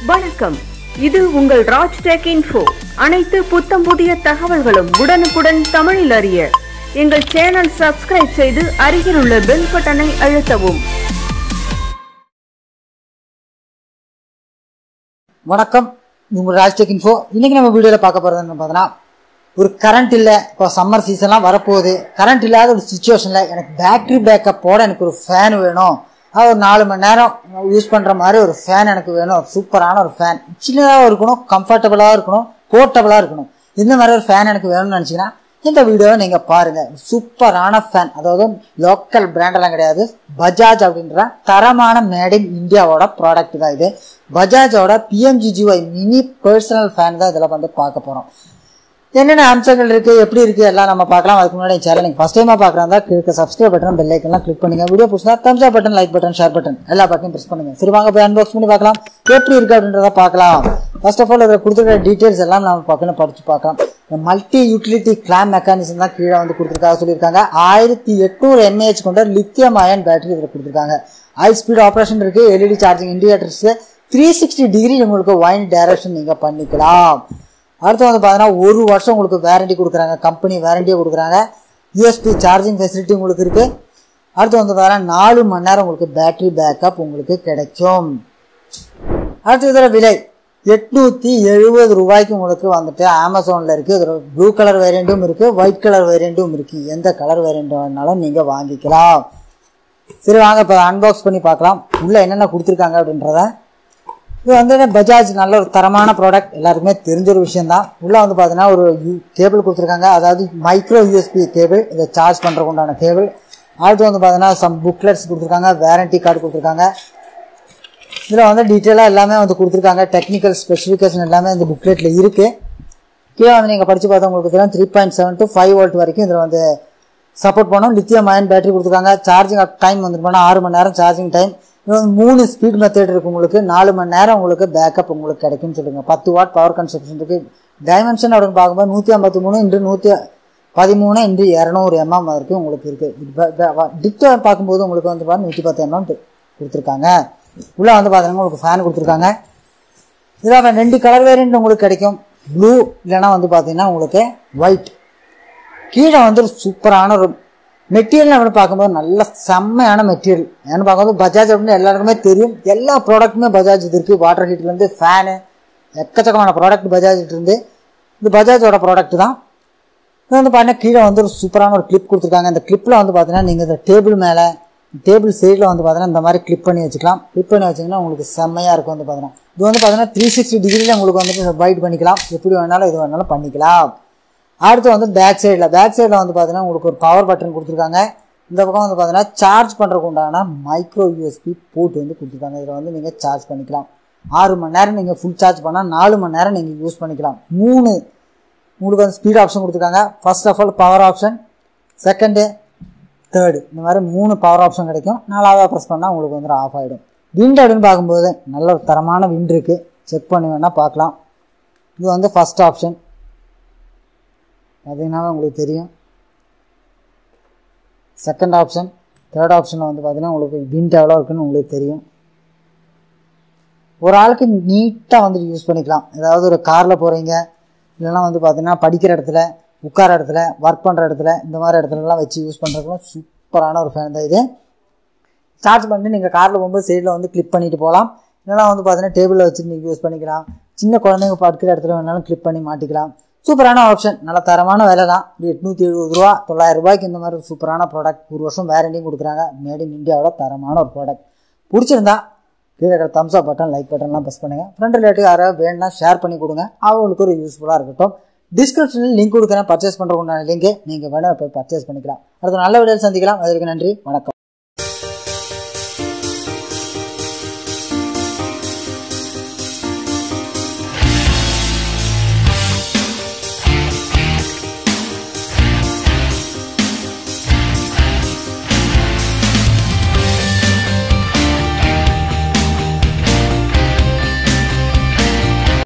வணக்கம் இது உங்கள் ராஜ் டெக் இன்ஃபோ அனைத்து புத்தம் புதிய தகவல்களும் உடனுக்குடன் தமிழில் அறிய எங்கள் சேனல் சப்ஸ்கிரைப் செய்து அருகில் உள்ள பெல் பட்டனை அழுத்தவும் வணக்கம் உங்கள் ராஜ்டெக் இன்ஃபோ இன்னைக்கு நம்ம வீடியோவில் பார்க்க போகிறது என்ன பார்த்தோன்னா ஒரு கரண்ட் இல்லை இப்போ சம்மர் சீசன்லாம் வரப்போகுது கரண்ட் இல்லாத ஒரு சுச்சுவேஷனில் எனக்கு பேட்டரி பேக்கப் போட எனக்கு ஒரு ஃபேன் வேணும் அது ஒரு நாலு மணி நேரம் யூஸ் பண்ணுற மாதிரி ஒரு ஃபேன் எனக்கு வேணும் ஒரு சூப்பரான ஒரு ஃபேன் சின்னதாக இருக்கணும் கம்ஃபர்டபுளாக இருக்கணும் போர்ட்டபுளாக இருக்கணும் இந்த மாதிரி ஒரு ஃபேன் எனக்கு வேணும்னு நினச்சிங்கன்னா இந்த வீடியோவை நீங்கள் பாருங்கள் சூப்பரான ஃபேன் அதாவது லோக்கல் பிராண்டெல்லாம் கிடையாது பஜாஜ் அப்படின்ற தரமான மேட் இன் இந்தியாவோட ப்ராடக்ட் தான் இது பஜாஜோட பிஎம்ஜிஜிஒய் மினி பர்சனல் ஃபேன் தான் இதில் வந்து பார்க்க போகிறோம் என்னென்ன அம்சங்கள் இருக்குது எப்படி இருக்குது எல்லாம் நம்ம பார்க்கலாம் அதுக்கு முன்னாடி சேனல் நீங்கள் ஃபஸ்ட் டைமாக பார்க்குறாங்க கீழே சப்ஸ்கிரைப் பட்டன் பெல் ஐக்கன்லாம் கிளிக் பண்ணுங்க வீடியோ பிடிச்சா thumbs up button like button share button எல்லா பட்டனையும் ப்ரெஸ் பண்ணுங்க சரி வாங்க போய் அன்பாக்ஸ் பண்ணி பார்க்கலாம் எப்படி இருக்குது அப்படின்றத பார்க்கலாம் ஃபர்ஸ்ட் ஆஃப் ஆல் இதில் கொடுத்துருக்க டீட்டெயில்ஸ் எல்லாம் நம்ம பார்க்கணும் படித்து பார்க்கலாம் இந்த மல்டி யூட்டிலிட்டி கிளாம் மெக்கானிசம் தான் கீழே வந்து கொடுத்துருக்காங்க சொல்லியிருக்காங்க ஆயிரத்தி எட்நூறு எம்ஏஹெச் கொண்ட லித்தியம் அயன் பேட்டரி இதில் கொடுத்துருக்காங்க ஹை ஸ்பீட் ஆப்ரேஷன் இருக்குது LED charging indicators three sixty degree உங்களுக்கு வைன் டைரக்ஷன் நீங்கள் பண்ணிக்கலாம் அடுத்து வந்து பார்த்தீங்கன்னா ஒரு வருஷம் உங்களுக்கு வேரண்டி கொடுக்குறாங்க கம்பெனி வேரண்டியே கொடுக்குறாங்க யூஎஸ்பி சார்ஜிங் ஃபெசிலிட்டி உங்களுக்கு இருக்குது அடுத்து வந்து பார்த்தீங்கன்னா நாலு மணி நேரம் உங்களுக்கு பேட்டரி பேக்கப் உங்களுக்கு கிடைக்கும் அடுத்து இதில் விலை எட்நூற்றி எழுபது ரூபாய்க்கு உங்களுக்கு வந்துட்டு அமேசானில் இருக்குது இதில் ப்ளூ கலர் வேரியண்ட்டும் இருக்குது ஒயிட் கலர் வேரியண்ட்டும் இருக்குது எந்த கலர் வேரியண்ட் வேணாலும் நீங்கள் வாங்கிக்கலாம் சரி வாங்க இப்போ அன்பாக்ஸ் பண்ணி பார்க்கலாம் உள்ளே என்னென்ன கொடுத்துருக்காங்க அப்படின்றத இது வந்து பஜாஜ் நல்ல ஒரு தரமான ப்ராடக்ட் எல்லாருக்குமே தெரிஞ்ச ஒரு விஷயம் தான் உள்ளே வந்து பார்த்தீங்கன்னா ஒரு கேபிள் கொடுத்துருக்காங்க அதாவது மைக்ரோ யூஎஸ்பி கேபிள் இதை சார்ஜ் பண்ணுறதுக்கு உண்டான கேபிள் அடுத்து வந்து பார்த்தீங்கன்னா சம் புக்லெட்ஸ் கொடுத்துருக்காங்க வேரண்டி கார்டு கொடுத்துருக்காங்க இதில் வந்து டீட்டெயிலாக எல்லாமே வந்து கொடுத்துருக்காங்க டெக்னிக்கல் ஸ்பெசிஃபிகேஷன் எல்லாமே இந்த புக்லெட்டில் இருக்குது கீழே வந்து நீங்கள் படித்து பார்த்தா உங்களுக்கு தெரியும் three point seven to five volt வரைக்கும் இதில் வந்து சப்போர்ட் பண்ணும் லித்தியம் அயன் பேட்டரி கொடுத்துருக்காங்க சார்ஜிங் டைம் வந்து போனால் ஆறு மணி நேரம் சார்ஜிங் டைம் இது வந்து மூணு ஸ்பீட் மெத்தட் இருக்கு உங்களுக்கு நாலு மணி நேரம் உங்களுக்கு பேக்கப் உங்களுக்கு கிடைக்கும்னு சொல்லுங்க பத்து வாட் பவர் கன்சப்ஷன் இருக்கு டைமென்ஷன் அப்படின்னு பார்க்கும்போது நூற்றி ஐம்பத்தி மூணு இன்று நூற்றி பதிமூணு இன்று இரநூறு எம்எம் வரைக்கும் உங்களுக்கு இருக்கு டிக்டோ பார்க்கும்போது உங்களுக்கு வந்து பாருங்க நூற்றி பத்து எம்எம் கொடுத்துருக்காங்க உள்ளே வந்து பார்த்தீங்கன்னா உங்களுக்கு ஃபேன் கொடுத்துருக்காங்க இதில் ரெண்டு கலர் வேரியண்ட் உங்களுக்கு கிடைக்கும் ப்ளூ இல்லைன்னா வந்து பார்த்தீங்கன்னா உங்களுக்கு ஒயிட் கீழே வந்து ஒரு சூப்பரான ஒரு மெட்டீரியல் அப்படின்னு பார்க்கும்போது நல்ல செம்மையான மெட்டீரியல் ஏன்னு பார்க்கும்போது பஜாஜ் அப்படின்னு எல்லாருக்குமே தெரியும் எல்லா ப்ராடக்ட்டுமே பஜாஜ் இது இருக்குது வாட்டர் ஹீட்லேருந்து ஃபேனு எக்கச்சக்கமான ப்ராடக்ட் பஜாஜ் இருந்து இது பஜாஜோட ப்ராடக்ட் தான் இது வந்து பார்த்தீங்கன்னா கீழே வந்து ஒரு சூப்பரான ஒரு கிளிப் கொடுத்துருக்காங்க இந்த கிளிப்பில் வந்து பார்த்தீங்கன்னா நீங்கள் இந்த டேபிள் மேலே டேபிள் சைடில் வந்து பார்த்தீங்கன்னா இந்த மாதிரி கிளிப் பண்ணி வச்சுக்கலாம் கிளிப் பண்ணி வச்சிங்கன்னா உங்களுக்கு செம்மையாக இருக்கும் வந்து பார்த்தீங்கன்னா இது வந்து பார்த்தீங்கன்னா த்ரீ சிக்ஸ்டி டிகிரியில் உங்களுக்கு வந்துட்டு வைட் பண்ணிக்கலாம் எப்படி வேணாலும் இது வேணாலும் பண்ணிக்கலாம் அடுத்து வந்து பேக் சைடில் பேக் சைடில் வந்து பார்த்தீங்கன்னா உங்களுக்கு ஒரு பவர் பட்டன் கொடுத்துருக்காங்க இந்த பக்கம் வந்து பார்த்தீங்கன்னா சார்ஜ் பண்ணுறதுக்கு உண்டான மைக்ரோ யூஎஸ்பி போர்ட் வந்து கொடுத்துருக்காங்க இதில் வந்து நீங்கள் சார்ஜ் பண்ணிக்கலாம் ஆறு மணி நேரம் நீங்கள் ஃபுல் சார்ஜ் பண்ணால் நாலு மணி நேரம் நீங்கள் யூஸ் பண்ணிக்கலாம் மூணு உங்களுக்கு வந்து ஸ்பீட் ஆப்ஷன் கொடுத்துருக்காங்க first of all power option second third இந்த மாதிரி மூணு பவர் ஆப்ஷன் கிடைக்கும் நாலாவதாக ப்ரெஸ் பண்ணால் உங்களுக்கு வந்து ஆஃப் ஆகிடும் விண்ட் அப்படின்னு பார்க்கும்போது நல்ல ஒரு தரமான விண்ட் இருக்குது செக் பண்ணி வேணால் பார்க்கலாம் இது வந்து ஃபஸ்ட் ஆப்ஷன் பார்த்தீங்கன்னா உங்களுக்கு தெரியும் செகண்ட் ஆப்ஷன் தேர்ட் ஆப்ஷனில் வந்து பார்த்தீங்கன்னா உங்களுக்கு விண்ட் எவ்வளோ இருக்குன்னு உங்களுக்கு தெரியும் ஒரு ஆளுக்கு நீட்டாக வந்து யூஸ் பண்ணிக்கலாம் ஏதாவது ஒரு காரில் போகிறீங்க இல்லைனா வந்து பார்த்தீங்கன்னா படிக்கிற இடத்துல உட்கார இடத்துல ஒர்க் பண்ணுற இடத்துல இந்த மாதிரி இடத்துலலாம் வச்சு யூஸ் பண்ணுறதுக்கும் சூப்பரான ஒரு ஃபேன் தான் இது சார்ஜ் பண்ணிட்டு நீங்கள் காரில் போகும்போது சைடில் வந்து கிளிப் பண்ணிட்டு போகலாம் இல்லைனா வந்து பார்த்தீங்கன்னா டேபிளில் வச்சு நீங்கள் யூஸ் பண்ணிக்கலாம் சின்ன குழந்தைங்க படுக்கிற இடத்துல வேணாலும் கிளிப் பண்ணி மாட்டிக்கலாம் சூப்பரான ஆப்ஷன் நல்ல தரமான விலை தான் எட்நூற்றி எழுபது ரூபா தொள்ளாயிரம் ரூபாய்க்கு இந்த மாதிரி ஒரு சூப்பரான ப்ராடக்ட் ஒரு வருஷம் வேரண்டியும் கொடுக்குறாங்க மேட் இன் இந்தியாவோட தரமான ஒரு ப்ராடக்ட் பிடிச்சிருந்தா கீழே இருக்கிற தம்ஸ் அப் பட்டன் லைக் பட்டன்லாம் ப்ரெஸ் பண்ணுங்கள் ஃப்ரெண்ட் ரிலேட்டிவ் யாராவது வேணும்னா ஷேர் பண்ணி கொடுங்க அவங்களுக்கு ஒரு யூஸ்ஃபுல்லாக இருக்கட்டும் டிஸ்கிரிப்ஷனில் லிங்க் கொடுக்குறேன் பர்ச்சேஸ் பண்ணுறதுக்கு லிங்க் நீங்கள் வேணால் போய் பர்ச்சேஸ் பண்ணிக்கலாம் அடுத்த நல்ல வீடியோ சந்திக்கலாம் அதற்கு நன்றி வணக்கம்